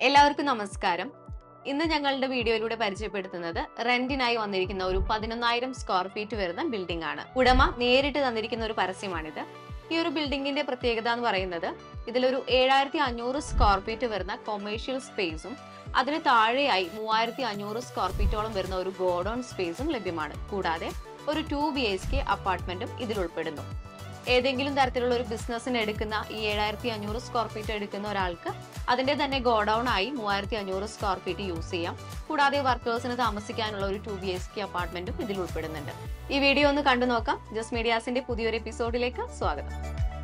എല്ലാവർക്കും നമസ്കാരം ഇന്ന് ഞങ്ങളുടെ വീഡിയോയിലൂടെ പരിചയപ്പെടുത്തുന്നത് റെന്റിനായി വന്നിരിക്കുന്ന ഒരു പതിനൊന്നായിരം സ്ക്വയർ ഫീറ്റ് വരുന്ന ബിൽഡിംഗ് ആണ് ഉടമ നേരിട്ട് തന്നിരിക്കുന്ന ഒരു പരസ്യമാണിത് ഈ ഒരു ബിൽഡിംഗിന്റെ പ്രത്യേകത എന്ന് പറയുന്നത് ഇതിലൊരു ഏഴായിരത്തി അഞ്ഞൂറ് സ്ക്വയർ ഫീറ്റ് വരുന്ന കൊമേഴ്ഷ്യൽ സ്പേസും അതിന് താഴെയായി മൂവായിരത്തി അഞ്ഞൂറ് സ്ക്വയർ ഫീറ്റോളം വരുന്ന ഒരു ഗോഡൌൺ സ്പേസും ലഭ്യമാണ് കൂടാതെ ഒരു ടു ബി എച്ച് കെ അപ്പാർട്ട്മെന്റും ഇതിൽ ഉൾപ്പെടുന്നു ഏതെങ്കിലും തരത്തിലുള്ള ഒരു ബിസിനസ്സിന് എടുക്കുന്ന ഈ ഏഴായിരത്തി അഞ്ഞൂറ് സ്ക്വയർ ഫീറ്റ് എടുക്കുന്ന ഒരാൾക്ക് അതിന്റെ തന്നെ ഗോഡൌൺ ആയി മൂവായിരത്തി അഞ്ഞൂറ് സ്ക്വയർ ഫീറ്റ് യൂസ് ചെയ്യാം കൂടാതെ വർക്കേഴ്സിന് താമസിക്കാനുള്ള ഒരു ടു ബി എച്ച് കെ അപ്പാർട്ട്മെന്റും ഇതിൽ ഉൾപ്പെടുന്നുണ്ട് ഈ വീഡിയോ ഒന്ന് കണ്ടു നോക്കാം ജസ്റ്റ് മീഡിയാസിന്റെ പുതിയൊരു എപ്പിസോഡിലേക്ക് സ്വാഗതം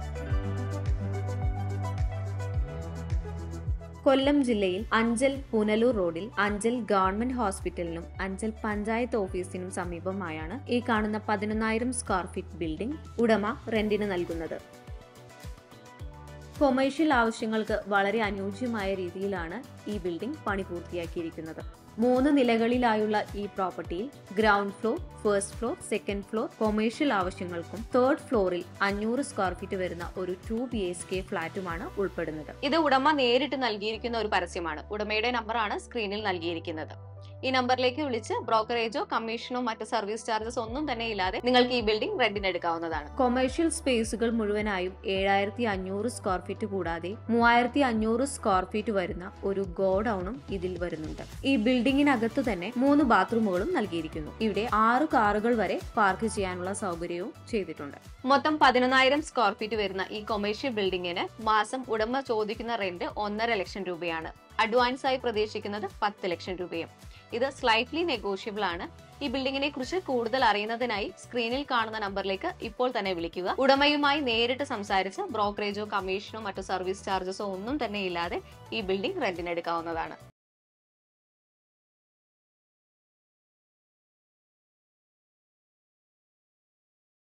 കൊല്ലം ജില്ലയിൽ അഞ്ചൽ പുനലൂർ റോഡിൽ അഞ്ചൽ ഗവൺമെന്റ് ഹോസ്പിറ്റലിനും അഞ്ചൽ പഞ്ചായത്ത് ഓഫീസിനും സമീപമായാണ് ഈ കാണുന്ന പതിനൊന്നായിരം സ്ക്വയർ ഫീറ്റ് ബിൽഡിംഗ് ഉടമ റെന്റിന് നൽകുന്നത് കൊമേഴ്ഷ്യൽ ആവശ്യങ്ങൾക്ക് വളരെ അനുയോജ്യമായ രീതിയിലാണ് ഈ ബിൽഡിംഗ് പണി പൂർത്തിയാക്കിയിരിക്കുന്നത് മൂന്ന് നിലകളിലായുള്ള ഈ പ്രോപ്പർട്ടിയിൽ ground floor first floor second floor commercial ആവശ്യങ്ങൾക്കും തേർഡ് ഫ്ലോറിൽ അഞ്ഞൂറ് സ്ക്വയർ ഫീറ്റ് വരുന്ന ഒരു ടു ബി എച്ച് കെ ഫ്ളാറ്റുമാണ് ഉൾപ്പെടുന്നത് ഇത് ഉടമ നേരിട്ട് നൽകിയിരിക്കുന്ന ഒരു പരസ്യമാണ് ഉടമയുടെ നമ്പറാണ് സ്ക്രീനിൽ നൽകിയിരിക്കുന്നത് ഈ നമ്പറിലേക്ക് വിളിച്ച് ബ്രോക്കറേജോ കമ്മീഷനോ മറ്റ് സർവീസ് ചാർജസ് ഒന്നും തന്നെ ഇല്ലാതെ നിങ്ങൾക്ക് ഈ ബിൽഡിംഗ് റെന്റിന് എടുക്കാവുന്നതാണ് കൊമേഴ്ഷ്യൽ സ്പേസുകൾ മുഴുവനായും ഏഴായിരത്തി അഞ്ഞൂറ് സ്ക്വയർ ഫീറ്റ് കൂടാതെ മൂവായിരത്തി അഞ്ഞൂറ് സ്ക്വയർ ഫീറ്റ് വരുന്ന ഒരു ഗോഡൌണും ഇതിൽ വരുന്നുണ്ട് ഈ ബിൽഡിങ്ങിനകത്ത് തന്നെ മൂന്ന് ബാത്റൂമുകളും നൽകിയിരിക്കുന്നു ഇവിടെ ആറ് കാറുകൾ വരെ പാർക്ക് ചെയ്യാനുള്ള സൗകര്യവും ചെയ്തിട്ടുണ്ട് മൊത്തം പതിനൊന്നായിരം സ്ക്വയർ ഫീറ്റ് വരുന്ന ഈ കൊമേഴ്ഷ്യൽ ബിൽഡിങ്ങിന് മാസം ഉടമ ചോദിക്കുന്ന റെന്റ് ഒന്നര ലക്ഷം രൂപയാണ് അഡ്വാൻസ് ആയി പ്രതീക്ഷിക്കുന്നത് പത്ത് ലക്ഷം രൂപയും ഇത് സ്ലൈറ്റ്ലി നെഗോഷ്യബിൾ ആണ് ഈ ബിൽഡിങ്ങിനെ കുറിച്ച് കൂടുതൽ അറിയുന്നതിനായി സ്ക്രീനിൽ കാണുന്ന നമ്പറിലേക്ക് ഇപ്പോൾ തന്നെ വിളിക്കുക ഉടമയുമായി നേരിട്ട് സംസാരിച്ച് ബ്രോക്കറേജോ കമ്മീഷനോ മറ്റു സർവീസ് ചാർജസോ ഒന്നും തന്നെ ഇല്ലാതെ ഈ ബിൽഡിംഗ് റെന്റിന് എടുക്കാവുന്നതാണ്